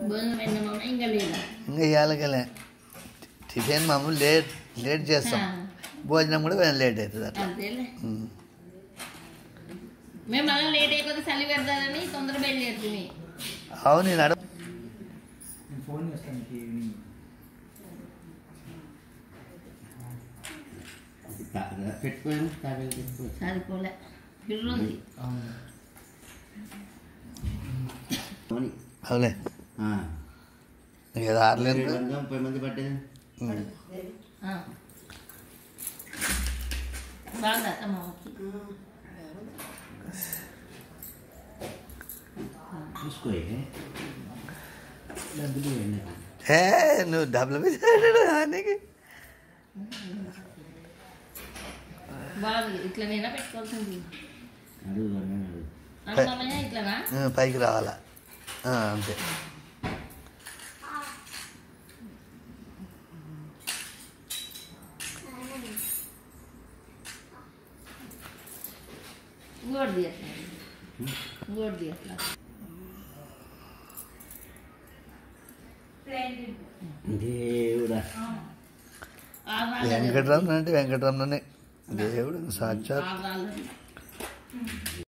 భోజనం అయిందా ఇంకా లేదా ఇంకా ఇవ్వాలకలే టిఫిన్ మామూలు లేట్ లేట్ చేస్తాం భోజనం కూడా కొంచెం లేట్ అవుతుంది అట్లా అంతేలే ఉమ్. మేము మళ్ళీ లేట్ అయిపోతే చలి పెడతారని తొందర బయలుదేరుతుంది అవును నేను అడ నేను ఫోన్ చేస్తాను నీకు ఈవినింగ్ పెట్టుకోవాలి తాబేలు పెట్టుకోవచ్చు సరిపోలే బిర్రుంది అవును పోనీ. అవులే ఆ. ఏదో ఆరలేదు ఏడు వందలు, ముప్పై మంది పట్టేది ఆ. బాగా అమ్మకి చూసుకో డబ్బులు ఇవ్వండి. ఏ నువ్వు డబ్బులు పెట్టాడు దానికి బాగుంది ఇట్లా నేనా పెట్టుకోవాల్సింది అడుగు అన్నాను అడుగు అనుమానయ్య ఇట్లానా ఆ, పైకి రావాలా ఆ, అంతే ఇంకోటి తీయట్లా ఇంకోటి తీయట్లా దేవుడా ఆవాలు వెంకటరమణ అంటే వెంకటరమణనే దేవుడు సాక్షాత్ ఆవాలు